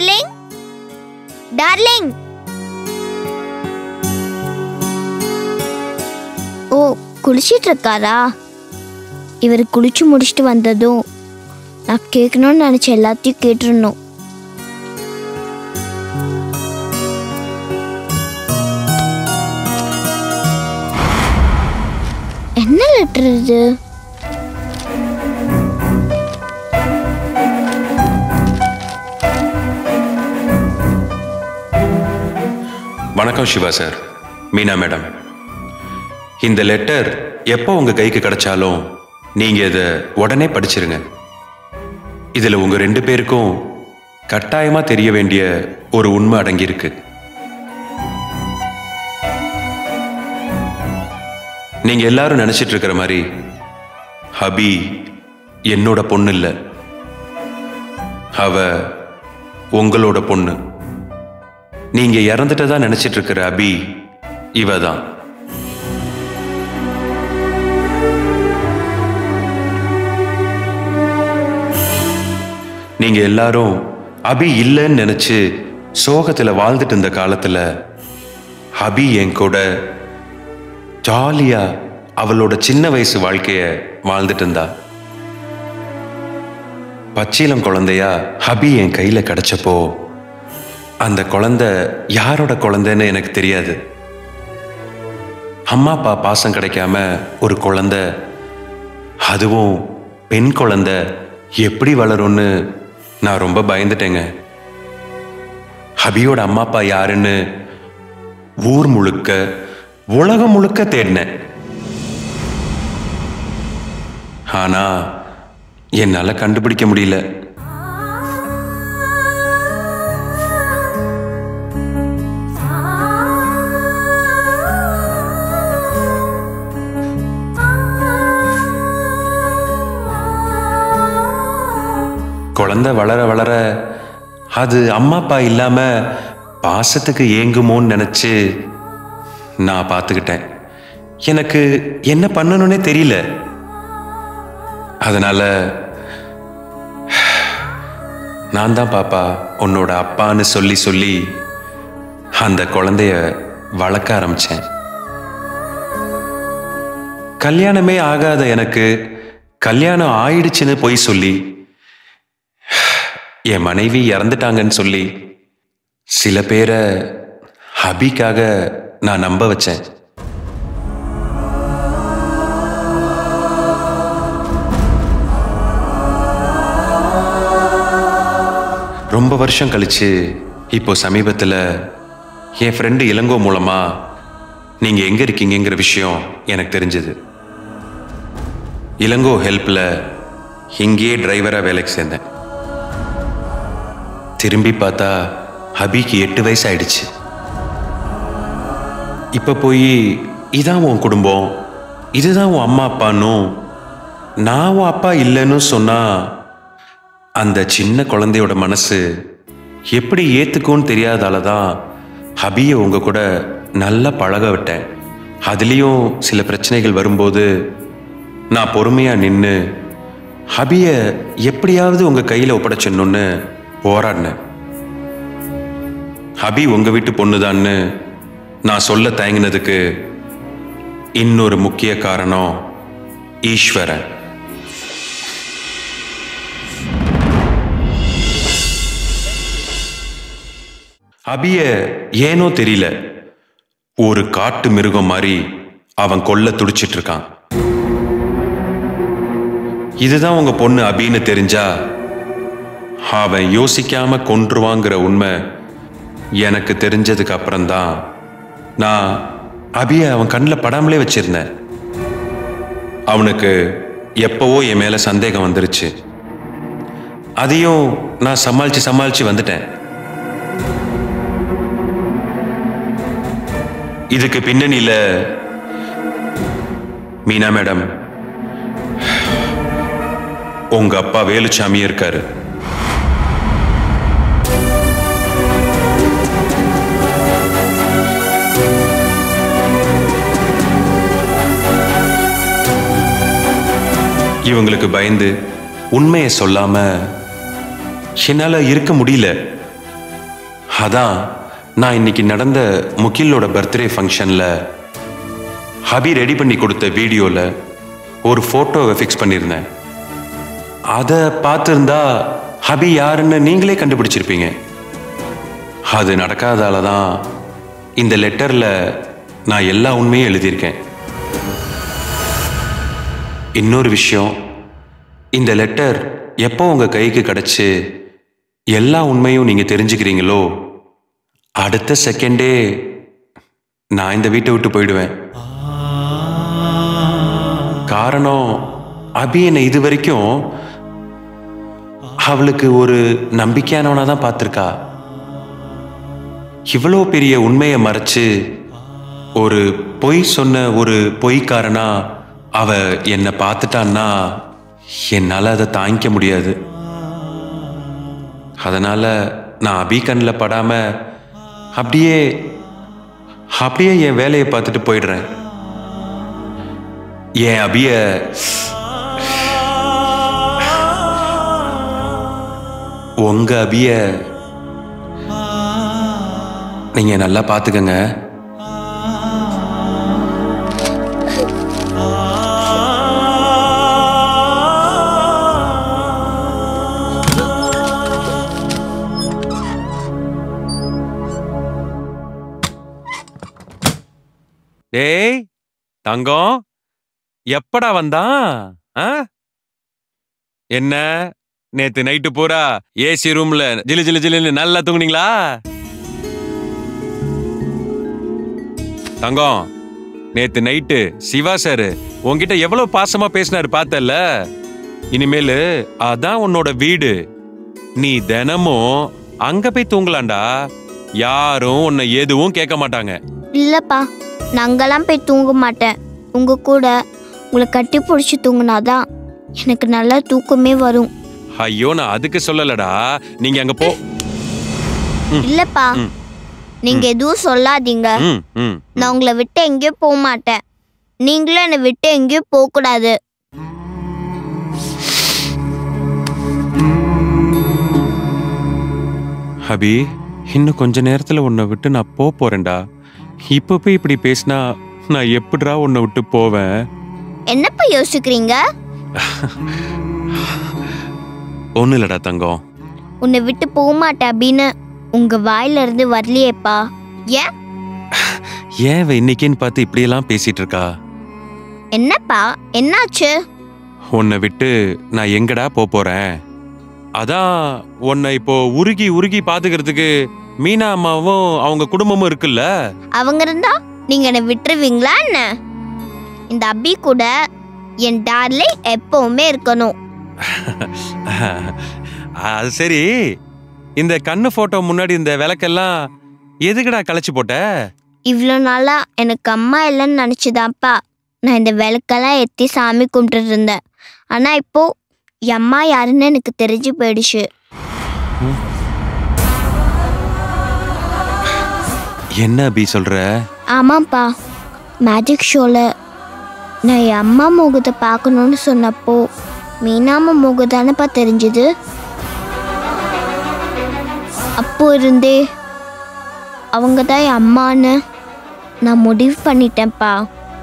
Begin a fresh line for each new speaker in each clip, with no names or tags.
Darling darling ஓ குளிச்சிட்டு இருக்காரா இவர் குளிச்சு முடிச்சுட்டு வந்ததும் நான் கேட்கணும்னு நினச்ச எல்லாத்தையும் கேட்டுருணும் என்ன லெட்டர் இது
வணக்கம் சிவா சார் மீனா மேடம் இந்த லெட்டர் எப்போ உங்க கைக்கு கிடைச்சாலும் நீங்க இதை உடனே படிச்சிருங்க இதுல உங்க ரெண்டு பேருக்கும் கட்டாயமா தெரிய வேண்டிய ஒரு உண்மை அடங்கியிருக்கு நீங்க எல்லாரும் நினைச்சிட்டு இருக்கிற மாதிரி ஹபி என்னோட பொண்ணு இல்ல அவ உங்களோட பொண்ணு நீங்க இறந்துட்டதா நினைச்சிட்டு இருக்கிற அபி இவ தான் நீங்க எல்லாரும் அபி இல்லைன்னு நினைச்சு சோகத்துல வாழ்ந்துட்டு இருந்த காலத்துல அபி என் கூட ஜாலியா அவளோட சின்ன வயசு வாழ்க்கைய வாழ்ந்துட்டு இருந்தா பச்சீலம் குழந்தையா ஹபி என் கையில கிடைச்சப்போ அந்த குழந்தை யாரோட குழந்தைன்னு எனக்கு தெரியாது அம்மா அப்பா பாசம் கிடைக்காம ஒரு குழந்தை அதுவும் பெண் குழந்தை எப்படி வளரும்னு நான் ரொம்ப பயந்துட்டேங்க ஹபியோட அம்மா அப்பா யாருன்னு ஊர் முழுக்க உலகம் முழுக்க தேடினேன் ஆனா என்னால கண்டுபிடிக்க முடியல குழந்தை வளர வளர அது அம்மா அப்பா இல்லாம பாசத்துக்கு ஏங்குமோன்னு நினைச்சு நான் பார்த்துக்கிட்டேன் எனக்கு என்ன பண்ணணும்னே தெரியல அதனால நான் தான் பாப்பா உன்னோட அப்பான்னு சொல்லி சொல்லி அந்த குழந்தைய வளர்க்க ஆரம்பிச்சேன் கல்யாணமே ஆகாத எனக்கு கல்யாணம் ஆயிடுச்சுன்னு பொய் சொல்லி என் மனைவி இறந்துட்டாங்கன்னு சொல்லி சில பேரை ஹபிக்காக நான் நம்ப வச்சேன் ரொம்ப வருஷம் கழிச்சு இப்போ சமீபத்தில் என் ஃப்ரெண்டு இளங்கோ மூலமா நீங்க எங்க இருக்கீங்கங்கிற விஷயம் எனக்கு தெரிஞ்சது இளங்கோ ஹெல்ப்ல இங்கேயே டிரைவரா வேலைக்கு சேர்ந்தேன் திரும்பி பார்த்தா ஹபிக்கு எட்டு வயசு ஆயிடுச்சு இப்ப போய் இதான் உன் குடும்பம் இதுதான் உன் அம்மா அப்பான்னும் நான் உன் அப்பா இல்லைன்னு சொன்னா அந்த சின்ன குழந்தையோட மனசு எப்படி ஏத்துக்கும்னு தெரியாதால தான் ஹபியை உங்க கூட நல்லா பழக விட்டேன் அதுலேயும் சில பிரச்சனைகள் வரும்போது நான் பொறுமையா நின்று ஹபியை எப்படியாவது உங்க கையில ஒப்படைச்சிடணும்னு போராடினேன் ஹபி உங்க வீட்டு பொண்ணுதான்னு நான் சொல்ல தயங்கினதுக்கு இன்னொரு முக்கிய காரணம் ஈஸ்வரன் அபிய ஏனோ தெரியல ஒரு காட்டு மிருகம் மாதிரி அவன் கொல்ல துடிச்சிட்டு இருக்கான் இதுதான் உங்க பொண்ணு அபின்னு தெரிஞ்சா அவன் யோசிக்காம கொன்றுவாங்கிற உண்மை எனக்கு தெரிஞ்சதுக்கு அப்புறம்தான் நான் அபிய அவன் கண்ணில் படாமலே வச்சிருந்தேன் அவனுக்கு எப்பவோ என் மேல சந்தேகம் வந்துருச்சு அதையும் நான் சமாளிச்சு சமாளிச்சு வந்துட்டேன் இதுக்கு பின்னணியில மீனா மேடம் உங்க அப்பா வேலுச்சாமி இருக்காரு இவங்களுக்கு பயந்து உண்மையை சொல்லாம என்னால இருக்க முடியல அதான் நான் இன்னைக்கு நடந்த முகிலோட பர்த்டே ஃபங்க்ஷனில் ஹபி ரெடி பண்ணி கொடுத்த வீடியோவில் ஒரு ஃபோட்டோவை ஃபிக்ஸ் பண்ணியிருந்தேன் அதை பார்த்துருந்தா ஹபி யாருன்னு நீங்களே கண்டுபிடிச்சிருப்பீங்க அது நடக்காதால தான் இந்த லெட்டரில் நான் எல்லா உண்மையும் எழுதியிருக்கேன் இன்னொரு விஷயம் இந்த லெட்டர் எப்போ உங்கள் கைக்கு கிடச்சி எல்லா உண்மையும் நீங்கள் தெரிஞ்சுக்கிறீங்களோ அடுத்த செகண்டே நான் இந்த வீட்டை விட்டு போயிடுவேன் காரணம் அபி என்னை இது வரைக்கும் அவளுக்கு ஒரு நம்பிக்கையானவனா தான் பார்த்துருக்கா இவ்வளோ பெரிய உண்மையை மறைச்சு ஒரு பொய் சொன்ன ஒரு பொய்க்காரனா அவ என்னை பார்த்துட்டான்னா என்னால் அதை தாங்கிக்க முடியாது அதனால நான் அபி கண்ணில் படாம அப்படியே அப்படியே என் வேலையை பார்த்துட்டு போயிடுறேன் என் அபிய உங்க அபிய நீங்க நல்லா பார்த்துக்கங்க டேய் தங்கம் எப்படா வந்தான் ஆ? என்ன நேத்து நைட்டு பூரா ஏசி ரூம்ல ஜிலு ஜிலு ஜிலுன்னு நல்லா தூங்குனீங்களா தங்கம் நேத்து நைட்டு சிவா சார் உன்கிட்ட எவ்வளவு பாசமா பேசினாரு பார்த்தல்ல இனிமேலு அதான் உன்னோட வீடு நீ தினமும் அங்க போய் தூங்கலாம்டா யாரும் உன்னை எதுவும் கேட்க மாட்டாங்க
இல்லப்பா நாங்கெல்லாம் போய் தூங்க மாட்டேன் உங்க கூட உங்களை கட்டி பிடிச்சி தூங்கினாதான் எனக்கு நல்லா தூக்கமே வரும்
ஐயோ நான் அதுக்கு சொல்லலடா நீங்க அங்க போ
இல்லப்பா
ம்.
நீங்க எதுவும் சொல்லாதீங்க
ம், ம்.
நான் உங்களை விட்டு எங்கேயும் போக மாட்டேன் நீங்களும் என்னை விட்டு எங்கேயும் போக கூடாது
ஹபி இன்னும் கொஞ்ச நேரத்துல உன்னை விட்டு நான் போக போறேன்டா இப்ப போய் இப்படி பேசினா நான் எப்படிடா உன்னை விட்டு போவேன்
என்னப்பா யோசிக்கிறீங்க
ஒன்றும் இல்லடா தங்கம்
உன்னை விட்டு போக மாட்டேன் அப்படின்னு உங்க வாயில இருந்து வரலையேப்பா ஏன்
ஏன் இவ இன்னைக்குன்னு பார்த்து இப்படியெல்லாம் பேசிட்டு இருக்கா
என்னப்பா என்னாச்சு
உன்னை விட்டு நான் எங்கடா போக போறேன் அதான் உன்னை இப்போ உருகி உருகி பாத்துக்கிறதுக்கு மீனா அம்மாவும் அவங்க குடும்பமும் இருக்குல்ல
அவங்க இருந்தா நீங்க என்னை விட்டுருவீங்களா என்ன இந்த அபி கூட என் டார்லிங் எப்பவுமே இருக்கணும்
அது சரி இந்த கண்ணு போட்டோ முன்னாடி இந்த விளக்கெல்லாம் எதுக்குடா களைச்சு போட்ட
இவ்வளோ நாளா எனக்கு அம்மா இல்லைன்னு நினச்சிதான்ப்பா நான் இந்த விளக்கெல்லாம் ஏற்றி சாமி கும்பிட்டுட்டு இருந்தேன் ஆனால் இப்போ என் அம்மா யாருன்னு எனக்கு தெரிஞ்சு போயிடுச்சு
என்ன அபி சொல்ற
ஆமாம்ப்பா மேஜிக் ஷோவில் நான் என் அம்மா முகத்தை பார்க்கணுன்னு சொன்னப்போ மீனாம முகம் தானேப்பா தெரிஞ்சுது அப்போ இருந்தே அவங்க தான் என் அம்மான்னு நான் முடிவு பண்ணிட்டேன்ப்பா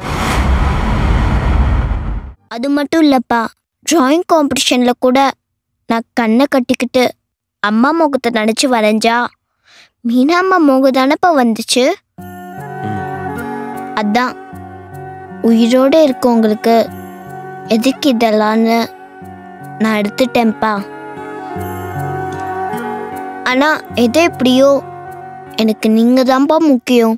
அது மட்டும் இல்லைப்பா ட்ராயிங் காம்படிஷனில் கூட நான் கண்ணை கட்டிக்கிட்டு அம்மா முகத்தை நினச்சி வரைஞ்சா மீனாம்மா முகம் தானேப்பா வந்துச்சு அதான் உயிரோட இருக்கவங்களுக்கு எதுக்கு இதெல்லாம்னு நான் எடுத்துட்டேன்ப்பா ஆனா எது எப்படியோ எனக்கு நீங்க தான்ப்பா முக்கியம்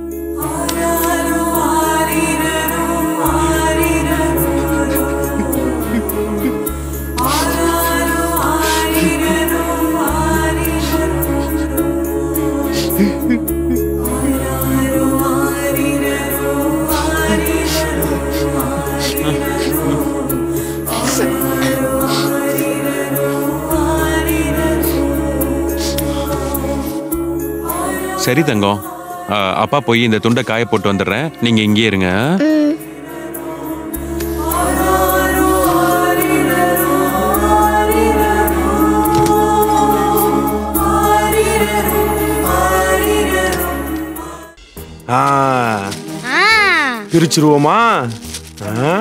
சரி தங்கம் ஆ, அப்பா போய் இந்த துண்டை காய போட்டு வந்துடுறேன் நீங்க இங்கே இருங்க
ம்
ஆ பிரிச்சிருவோமா ஆ?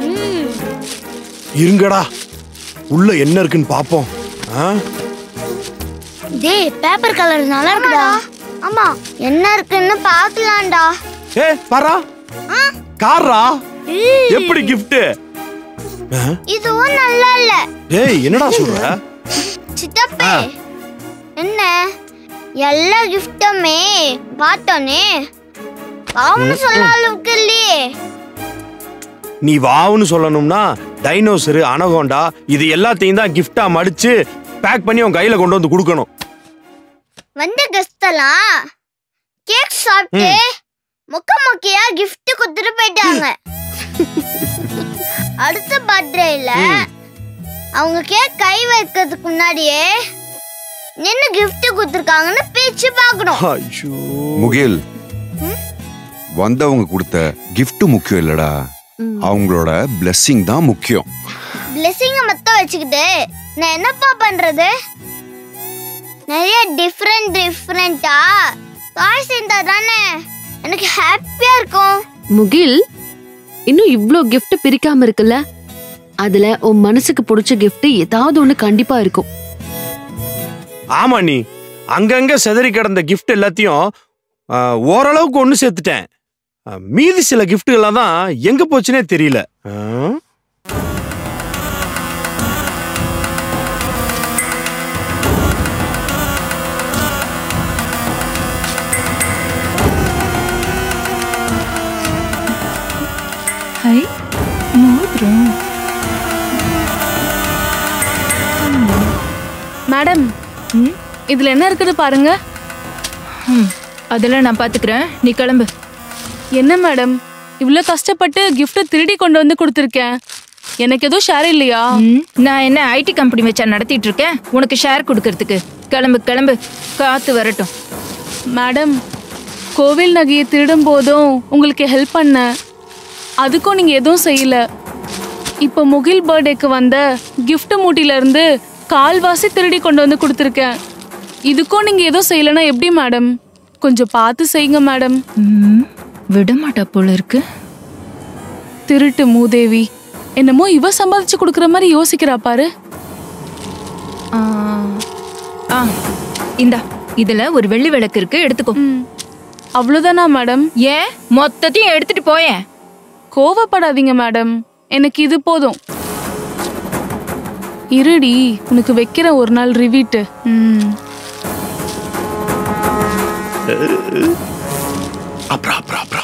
இருங்கடா உள்ள என்ன இருக்குன்னு பாப்போம் ஆ?
டேய் பேப்பர் கலர் நல்லா இருக்குடா ஆமா என்ன இருக்குன்னு பார்க்கலாம்டா
ஏ பாரா காரா எப்படி gift
இதுவும் நல்லா இல்ல
ஏய் என்னடா சொல்ற
சித்தப்பே என்ன எல்லா கிஃப்ட்டுமே பார்த்தோனே பாவம்னு சொல்ல அளவுக்கு இல்லையே
நீ வாவுன்னு சொல்லணும்னா டைனோசரு அனகோண்டா இது எல்லாத்தையும் தான் கிஃப்டா மடிச்சு பேக் பண்ணி உன் கையில கொண்டு வந்து கொடுக்கணும்
வந்த கெஸ்ட் எல்லாம் கேக் சாப்பிட்டு முக்க முக்கியா கிஃப்ட் கொடுத்துட்டு போயிட்டாங்க அடுத்த பர்த்டேல அவங்க கேக் கை வைக்கிறதுக்கு முன்னாடியே என்ன gift கொடுத்துருக்காங்கன்னு பேச்சு பார்க்கணும்
ஐயோ
முகில் வந்தவங்க கொடுத்த gift முக்கியம் இல்லடா அவங்களோட blessing தான் முக்கியம்
பிளெஸிங்கை மட்டும் வச்சுக்கிட்டு நான் என்னப்பா பண்றது நிறைய டிஃப்ரெண்ட் டிஃப்ரெண்டா டாய்ஸ் இருந்தா தானே எனக்கு ஹாப்பியா இருக்கும்
முகில் இன்னும் இவ்ளோ gift பிரிக்காம இருக்குல்ல அதுல உன் மனசுக்கு பிடிச்ச gift ஏதாவது ஒண்ணு கண்டிப்பா இருக்கும்
ஆமா நீ அங்கங்க செதறி கிடந்த கிஃப்ட் எல்லாத்தையும் ஆ, ஓரளவுக்கு ஒன்று சேர்த்துட்டேன் ஆ, மீதி சில கிஃப்ட்டுகள்லாம் தான் எங்க போச்சுனே தெரியல ஆ?
ஹை மோதிரம்
மேடம் இதுல என்ன இருக்குது பாருங்க
ம் அதெல்லாம் நான் பாத்துக்கிறேன் நீ கிளம்பு
என்ன மேடம் இவ்ளோ கஷ்டப்பட்டு gift திருடி கொண்டு வந்து கொடுத்துருக்கேன் எனக்கு எதுவும் ஷேர் இல்லையா
ம், நான் என்ன ஐடி கம்பெனி வச்சா நடத்திட்டு இருக்கேன் உனக்கு ஷேர் கொடுக்கறதுக்கு கிளம்பு கிளம்பு காத்து வரட்டும்
மேடம் கோவில் நகையை திருடும் போதும் உங்களுக்கு ஹெல்ப் பண்ணேன் அதுக்கும் நீங்க எதுவும் செய்யல இப்போ முகில் பர்த்டேக்கு வந்த gift மூட்டில இருந்து கால்வாசி திருடி கொண்டு வந்து கொடுத்துருக்கேன் இதுக்கும் நீங்க எதுவும் செய்யலைன்னா எப்படி மேடம் கொஞ்சம் பார்த்து செய்யுங்க மேடம்
ம், விட மாட்டா போல இருக்கு
திருட்டு மூதேவி என்னமோ இவ சம்பாதிச்சு கொடுக்குற மாதிரி யோசிக்கிறா பாரு
ஆ, ஆ இந்தா இதுல ஒரு வெள்ளி விளக்கு இருக்கு எடுத்துக்கோ
ம் அவ்வளோதானா மேடம்
ஏன் மொத்தத்தையும் எடுத்துட்டு போயேன்
கோவப்படாதீங்க மேடம் எனக்கு இது போதும் இருடி உனக்கு வைக்கிற ஒரு நாள் ரிவீட்டு ம்
அப்புறம் அப்புறம் அப்புறம்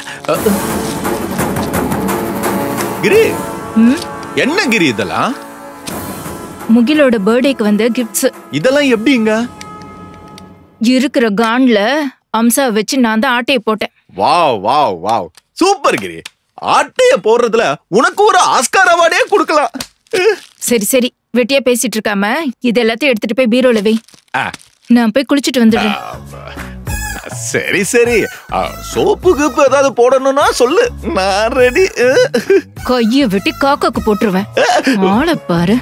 கிரி
ம்,
என்ன கிரி இதெல்லாம்
முகிலோட பர்த்டேக்கு வந்த கிஃப்ட்ஸ்
இதெல்லாம் எப்படிங்க
இருக்கிற கான்ல அம்சா வச்சு நான் தான் ஆட்டையை போட்டேன்
wow wow wow super Giri ஆட்டைய போடுறதுல உனக்கு ஒரு ஆஸ்கார் அவார்டே கொடுக்கலாம்
சரி சரி வெட்டியா பேசிட்டு இருக்காம இது எல்லாத்தையும் எடுத்துட்டு போய் பீரோல வை
ஆ,
நான் போய் குளிச்சிட்டு வந்துடுறேன்
சரி சரி ஆ, சோப்பு கீப்பு ஏதாவது போடணும்னா சொல்லு நான் ரெடி
கைய வெட்டி காக்காக்கு போட்டுருவேன் ஆளை பாரு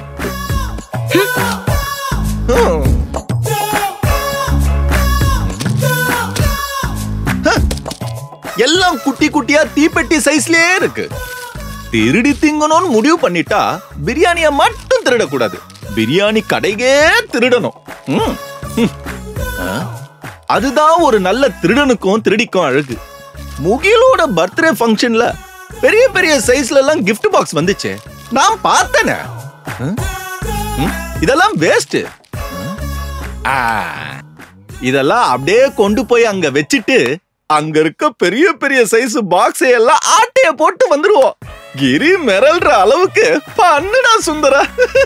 எல்லாம் குட்டி குட்டியா தீப்பெட்டி சைஸ்லயே இருக்கு திருடி திங்கணும்னு முடிவு பண்ணிட்டா பிரியாணிய மட்டும் திருடக்கூடாது பிரியாணி கடையே திருடணும் ம், ம். ஆ, அதுதான் ஒரு நல்ல திருடனுக்கும் திருடிக்கும் அழகு முகிலோட பர்த்டே ஃபங்க்ஷன்ல பெரிய பெரிய சைஸ்ல எல்லாம் gift பாக்ஸ் வந்துச்சு நான் பார்த்தேனே ம், ம், இதெல்லாம் வேஸ்ட் இதெல்லாம் அப்படியே கொண்டு போய் அங்க வச்சுட்டு அங்க இருக்க பெரிய பெரிய சைஸ் பாக்ஸை எல்லாம் ஆட்டைய போட்டு வந்துருவோம் கிரி மிரல்ற அளவுக்கு பண்ணுடா சுந்தரா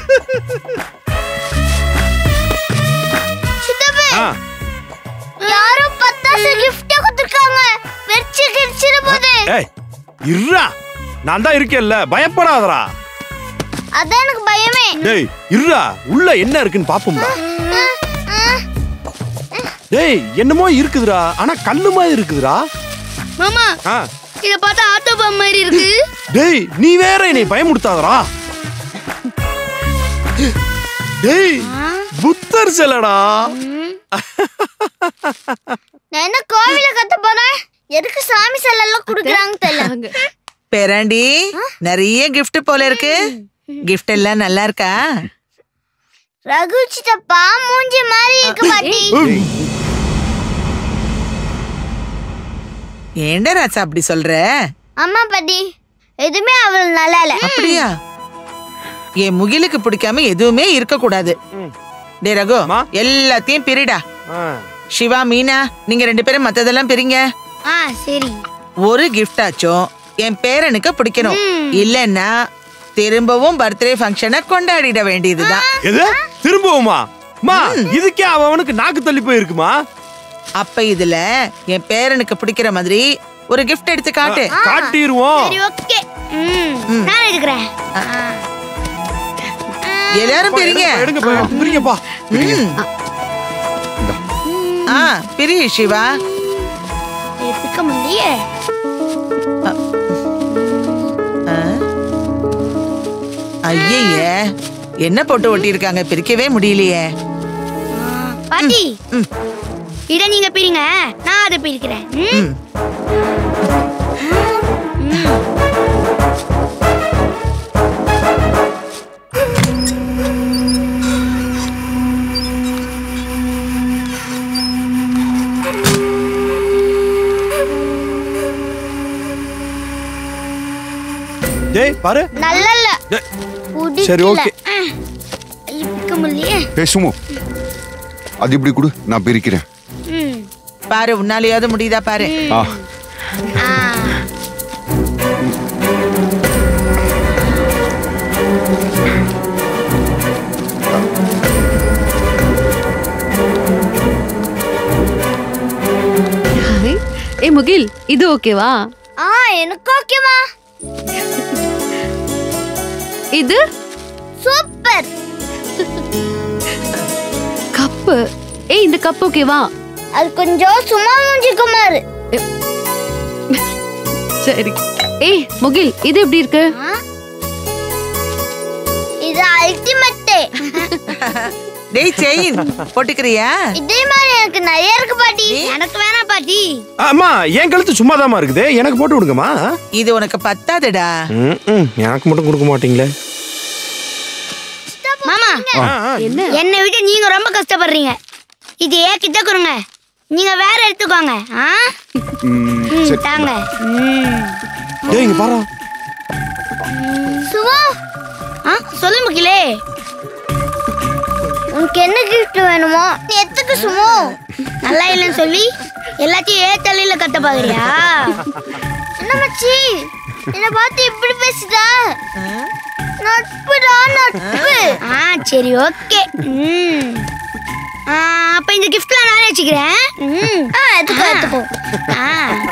சித்தப்பே
ஆ,
யாரோ பத்தாசு gift கொடுத்துருக்காங்க வெச்சு கிடிச்சிட போது
ஏய் இருடா நான் தான் இருக்கேன்ல பயப்படாதடா
அதான் எனக்கு பயமே
டேய் இருடா உள்ள என்ன இருக்குன்னு பாப்போம்டா டேய் என்னமோ இருக்குதுடா ஆனா கல்லு மாதிரி இருக்குதுடா
மாமா
ஆ,
இத பார்த்தா ஆட்டோ பம் மாதிரி இருக்கு
டேய் நீ வேற என்னை பயமுடுத்தாதடா டேய் புத்தர் சிலடா
நான் என்ன கோவில கத்த போறேன் எதுக்கு சாமி செல்லாம் குடுக்குறாங்க தெரியல
பேராண்டி நிறைய gift போல இருக்கு gift எல்லாம் நல்லா இருக்கா
ரகு சித்தப்பா மூஞ்சி மாதிரி இருக்கு பாட்டி
ஏண்டா ராசா அப்படி சொல்ற
அம்மா பாட்டி எதுவுமே அவள் நல்லா இல்ல
அப்படியா என் முகிலுக்கு பிடிக்காம எதுவுமே இருக்க கூடாது டே ரகு
அம்மா.
எல்லாத்தையும் பிரிடா
ஆ.
சிவா மீனா நீங்க ரெண்டு பேரும் மத்ததெல்லாம் பிரிங்க
ஆ சரி
ஒரு gift ஆச்சும் என் பேரனுக்கு பிடிக்கணும் இல்லன்னா திரும்பவும் பர்த்டே ஃபங்க்ஷனை கொண்டாடிட வேண்டியதுதான்
எது திரும்பவுமா மா இதுக்கே அவன் அவனுக்கு நாக்கு தள்ளி போயிருக்குமா
அப்ப இதுல என் பேரனுக்கு பிடிக்கிற மாதிரி ஒரு gift எடுத்து காட்டு
காட்டிடுவோம்
சரி ஓகே ம் நான் எடுக்கிறேன்
எல்லாரும் பிரிங்க
எடுங்க பிரிங்கப்பா
ஆ பிரி சிவா
எடுக்க முடியலையே
ஐயய்ய என்ன போட்டு ஒட்டி இருக்காங்க பிரிக்கவே முடியலையே
பாட்டி இத நீங்க பிரிங்க நான் அதை பிரிக்கிறேன் ம்?
ம்.
டேய் பாரு
நல்லா இல்ல
டேய்,
பிடிக்கல.
சரி, ஓகே.
ஆ. ஐயோ, பிடிக்க முடியலையே
ஏ சுமு அது இப்படி கொடு நான் பிரிக்கிறேன்
ம்.
பாரு உன்னாலேயாவது முடியுதா பாரு
ஆ
ஆ.
ஏ முகில் இது ஓகேவா
ஆ எனக்கு ஓகேமா
இது
சூப்பர்
கப்பு ஏய் இந்த கப் ஓகேவா
அது கொஞ்சம் சும்மா மூஞ்சி குமார்
சரி ஏய் முகில் இது எப்படி இருக்கு
இது அல்டிமேட்டே
டேய் செயின் போட்டுக்கிறியா
இதே மாதிரி எனக்கு நிறைய இருக்கு பாட்டி எனக்கு வேணாம் பாட்டி
அம்மா என் கழுத்து சும்மாதாம்மா இருக்குது எனக்கு போட்டு விடுங்கம்மா
இது உனக்கு பத்தாதுடா
ம், ம், எனக்கு மட்டும் கொடுக்க மாட்டீங்களே
மாமா
ஆ, ஆ,
என்ன
என்னை விட நீங்க ரொம்ப கஷ்டப்படுறீங்க இது ஏன் கிட்ட கொடுங்க நீங்க வேற எடுத்துக்கோங்க ஆ
ம்,
ம்,
சரி
தாங்க ம்.
டேய் இங்க பாரு
சுவா ஆ சொல்லு முகிலே உனக்கு என்ன கிஃப்ட் வேணுமோ நீ எத்துக்கு சுமோ நல்லா இல்லைன்னு சொல்லி எல்லாத்தையும் ஏ தலையில கட்ட பாக்குறியா என்ன மச்சி என்ன பார்த்து இப்படி பேசுதா நட்புடா நட்பு ஆ சரி ஓகே ம் ஆ, அப்ப இந்த கிஃப்ட்லாம் நானே வச்சுக்கிறேன் ம் ஆ எடுத்துக்கோ எடுத்துக்கோ ஆ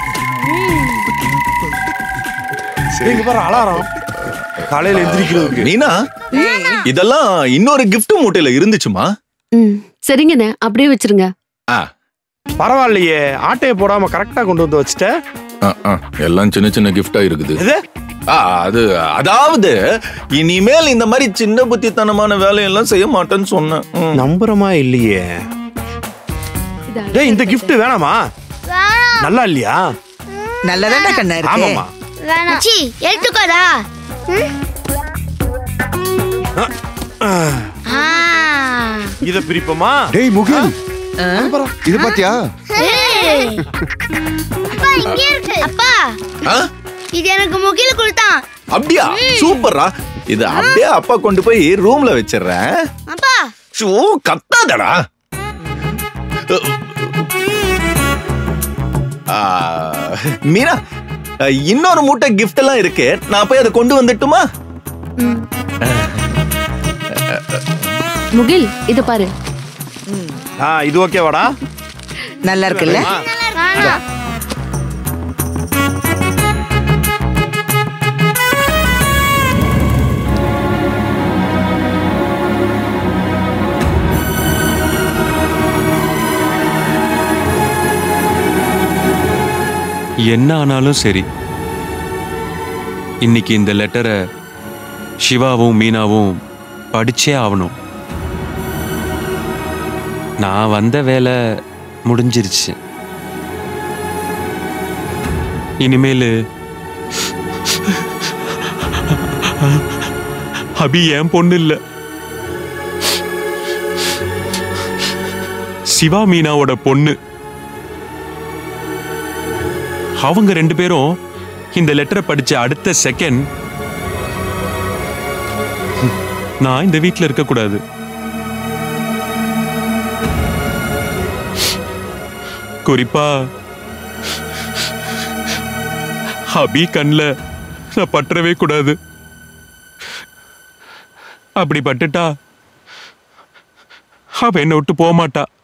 டேய், இங்க பாரு அலாரம் காலையில எந்திரிக்கிறதுக்கு
மீனா இதெல்லாம் இன்னொரு gift மூட்டையில இருந்துச்சுமா
ம் சரிங்கண்ணே அப்படியே வச்சிருங்க
ஆ
பரவாயில்லையே ஆட்டையை போடாம கரெக்டா கொண்டு வந்து வச்சுட்ட
ஆ, ஆ, எல்லாம் சின்ன சின்ன கிஃப்டா இருக்குது
இது
ஆ, அது அதாவது இனிமேல் இந்த மாதிரி சின்ன புத்தித்தனமான வேலையெல்லாம் செய்ய மாட்டேன்னு சொன்னேன் ம்.
நம்புறமா இல்லையே
இது
டேய் இந்த gift வேணாமா
வேணாம்
நல்லா இல்லையா
நல்லதாண்டா கண்ணா இருக்கு
ஆமாமா
வேணாம் மச்சி எடுத்துக்கோடா ம்?
ஆ,
ஆ.
இத பிரிப்போமா
டேய் முகில் இது பாத்தியா
ஏய். அப்பா இங்க இருக்கு அப்பா
ஆ?
இது எனக்கு முகில் கொடுத்தான்
அப்படியா சூப்பரா இது அப்படியே அப்பா கொண்டு போய் ரூம்ல வச்சிடுறேன்
அப்பா
ஷூ கத்தாதடா ஆ, மீனா இன்னொரு மூட்டை gift எல்லாம் இருக்கு நான் போய் அதை கொண்டு வந்துட்டுமா
முகில் இது பாரு
ஆ இது ஓகேவாடா
நல்லா இருக்குல்ல
வேணாம்
என்ன ஆனாலும் சரி இன்னைக்கு இந்த லெட்டரை சிவாவும் மீனாவும் படிச்சே ஆகணும் நான் வந்த வேலை முடிஞ்சிருச்சு இனிமேல் அபி என் பொண்ணு இல்ல சிவா மீனாவோட பொண்ணு அவங்க ரெண்டு பேரும் இந்த லெட்டரை படிச்ச அடுத்த செகண்ட் நான் இந்த வீட்ல இருக்க கூடாது குறிப்பா அபி கண்ல நான் பற்றவே கூடாது அப்படி பட்டுட்டா அவ என்னை விட்டு போக மாட்டா